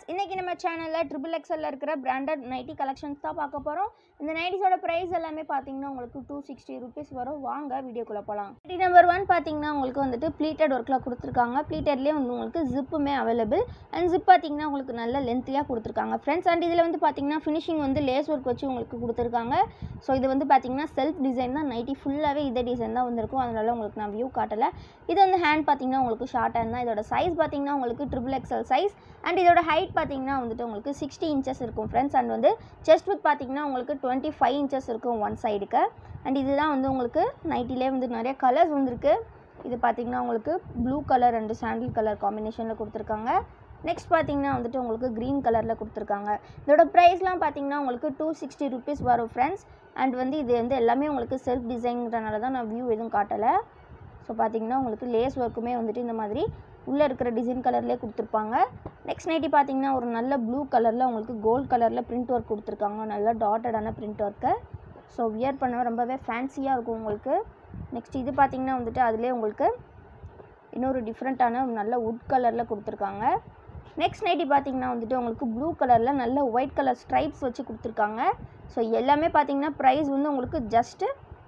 இன்றைக்கி நம்ம சேனலில் ட்ரிபிள் எக்ஸலில் இருக்கிற பிராண்டட் நைட்டி கலெக்ஷன்ஸ் தான் பார்க்க போகிறோம் இந்த நைட்டிஸோட ப்ரைஸ் எல்லாமே பார்த்தீங்கன்னா உங்களுக்கு டூ சிக்ஸ்டி ருபீஸ் வரும் வாங்க வீடியோக்குள்ளே போகலாம் நைட்டி நம்பர் ஒன் பார்த்தீங்கன்னா உங்களுக்கு வந்துட்டு ப்ளீட்டட் ஒர்க்கில் கொடுத்துருக்காங்க ப்ளீட்டட்லேயே வந்து உங்களுக்கு ஜிப்புமே அவைலபிள் அண்ட் ஜிப் பார்த்தீங்கன்னா உங்களுக்கு நல்ல லென்த்தியாக கொடுத்துருக்காங்க ஃப்ரெண்ட்ஸ் அண்ட் இதில் வந்து பார்த்தீங்கன்னா ஃபினிஷிங் வந்து லேஸ் ஒர்க் வச்சு உங்களுக்கு கொடுத்துருக்காங்க ஸோ இது வந்து பார்த்தீங்கன்னா செல்ஃப் டிசைன் தான் நைட்டி ஃபுல்லாகவே இதே டிசைன் தான் வந்திருக்கும் அதனால உங்களுக்கு நான் வியூ காட்டலை இது வந்து ஹேண்ட் பார்த்தீங்கன்னா உங்களுக்கு ஷார்ட் ஹேண்ட் தான் இதோட சைஸ் பார்த்தீங்கன்னா உங்களுக்கு ட்ரிபிள் எக்ஸல் சைஸ் அண்ட் இதோட ஹைட் பார்த்தீங்கன்னா வந்துட்டு உங்களுக்கு சிக்ஸ்டி இன்ச்சஸ் இருக்கும் ஃப்ரெண்ட்ஸ் அண்ட் வந்து செஸ்ட் வித் பார்த்தீங்கன்னா உங்களுக்கு டுவெண்ட்டி ஃபைவ் இன்ச்சஸ் இருக்கும் ஒன் சைடுக்கு அண்ட் இதுதான் வந்து உங்களுக்கு நைட்டிலே வந்து நிறைய கலர்ஸ் வந்திருக்கு இது பார்த்தீங்கன்னா உங்களுக்கு blue colour and sandal colour காம்பினேஷனில் கொடுத்துருக்காங்க நெக்ஸ்ட் பார்த்தீங்கன்னா வந்துட்டு உங்களுக்கு க்ரீன் கலரில் கொடுத்துருக்காங்க இதோட ப்ரைஸ்லாம் பார்த்தீங்கன்னா உங்களுக்கு டூ சிக்ஸ்டி ருபீஸ் வரும் ஃப்ரெண்ட்ஸ் அண்ட் வந்து இது வந்து எல்லாமே உங்களுக்கு செல்ஃப் டிசைன்கிறனால தான் நான் வியூ எதுவும் காட்டலை ஸோ பார்த்தீங்கன்னா உங்களுக்கு லேஸ் ஒர்க்குமே வந்துட்டு இந்த மாதிரி உள்ளே இருக்கிற டிசைன் கலர்லேயே கொடுத்துருப்பாங்க நெக்ஸ்ட் நைட்டி பார்த்தீங்கன்னா ஒரு நல்ல ப்ளூ கலரில் உங்களுக்கு கோல்ட் கலரில் பிரிண்ட் ஒர்க் கொடுத்துருக்காங்க நல்ல டாட்டடான பிரிண்ட் ஒர்க்கு ஸோ வியர் பண்ண ரொம்பவே ஃபேன்சியாக இருக்கும் உங்களுக்கு நெக்ஸ்ட் இது பார்த்தீங்கன்னா வந்துட்டு அதிலே உங்களுக்கு இன்னொரு டிஃப்ரெண்ட்டான நல்ல வுட் கலரில் கொடுத்துருக்காங்க நெக்ஸ்ட் நைட்டி பார்த்தீங்கன்னா வந்துட்டு உங்களுக்கு ப்ளூ கலரில் நல்ல ஒயிட் கலர் ஸ்ட்ரைப்ஸ் வச்சு கொடுத்துருக்காங்க ஸோ எல்லாமே பார்த்தீங்கன்னா ப்ரைஸ் வந்து உங்களுக்கு ஜஸ்ட்டு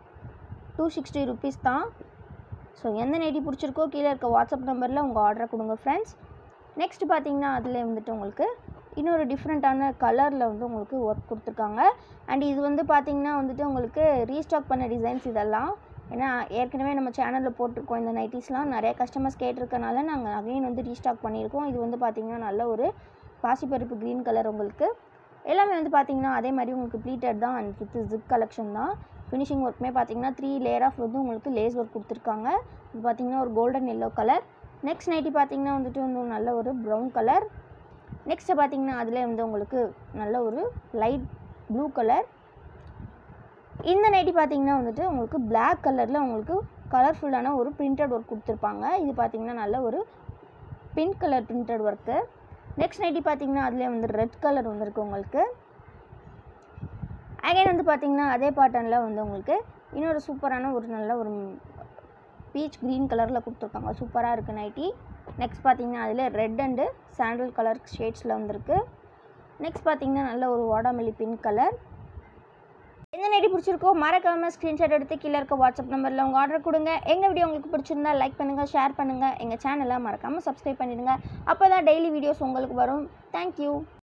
டூ சிக்ஸ்டி ருபீஸ் தான் ஸோ எந்த நைட்டி பிடிச்சிருக்கோ கீழே இருக்க வாட்ஸ்அப் நம்பரில் உங்கள் ஆர்டரை கொடுங்க ஃப்ரெண்ட்ஸ் நெக்ஸ்ட் பார்த்தீங்கன்னா அதில் வந்துட்டு உங்களுக்கு இன்னொரு டிஃப்ரெண்ட்டான கலரில் வந்து உங்களுக்கு ஒர்க் கொடுத்துருக்காங்க அண்ட் இது வந்து பார்த்தீங்கன்னா வந்துட்டு உங்களுக்கு ரீஸ்டாக் பண்ண டிசைன்ஸ் இதெல்லாம் ஏன்னா ஏற்கனவே நம்ம சேனலில் போட்டிருக்கோம் இந்த நைட்டிஸ்லாம் நிறைய கஸ்டமர்ஸ் கேட்டிருக்கனால நாங்கள் அகைன் வந்து ரீஸ்டாக் பண்ணியிருக்கோம் இது வந்து பார்த்திங்கன்னா நல்ல ஒரு பாசிப்பருப்பு க்ரீன் கலர் உங்களுக்கு எல்லாமே வந்து பார்த்திங்கன்னா அதே மாதிரி உங்களுக்கு ப்ளீட்டட் தான் அண்ட் வித் ஜிப் கலெக்ஷன் தான் ஃபினிஷிங் ஒர்க்குமே பார்த்தீங்கன்னா த்ரீ லேயர் ஆஃப் வந்து உங்களுக்கு லேஸ் ஒர்க் கொடுத்துருக்காங்க இது பார்த்தீங்கன்னா ஒரு golden yellow colour next nighty பார்த்தீங்கன்னா வந்துட்டு வந்து நல்ல ஒரு ப்ரௌன் கலர் நெக்ஸ்ட்டு பார்த்தீங்கன்னா அதில் வந்து உங்களுக்கு நல்ல ஒரு லைட் ப்ளூ கலர் இந்த நைட்டி பார்த்தீங்கன்னா வந்துட்டு உங்களுக்கு பிளாக் கலரில் உங்களுக்கு கலர்ஃபுல்லான ஒரு பிரிண்டட் ஒர்க் கொடுத்துருப்பாங்க இது பார்த்தீங்கன்னா நல்ல ஒரு pink colour printed work next nighty பார்த்தீங்கன்னா அதிலே வந்து ரெட் கலர் வந்திருக்கு உங்களுக்கு அகைன் வந்து பார்த்தீங்கன்னா அதே பேட்டர்னில் வந்து உங்களுக்கு இன்னொரு சூப்பரான ஒரு நல்ல ஒரு பீச் க்ரீன் கலரில் கொடுத்துருக்காங்க சூப்பராக இருக்குது நைட்டி நெக்ஸ்ட் பார்த்தீங்கன்னா அதில் ரெட் அண்டு சாண்டல் கலர் ஷேட்ஸில் வந்திருக்கு நெக்ஸ்ட் பார்த்தீங்கன்னா நல்ல ஒரு வாடாமல்லி பிங்க் கலர் எந்த நைட்டி பிடிச்சிருக்கோ மறக்காமல் ஸ்க்ரீன்ஷாட் எடுத்து கீழே இருக்க வாட்ஸ்அப் நம்பரில் உங்கள் ஆர்டர் கொடுங்க எங்கள் வீடியோ உங்களுக்கு பிடிச்சிருந்தா லைக் பண்ணுங்கள் ஷேர் பண்ணுங்கள் எங்கள் சேனலை மறக்காமல் சப்ஸ்கிரைப் பண்ணிடுங்க அப்போ தான் டெய்லி வீடியோஸ் உங்களுக்கு வரும் தேங்க்யூ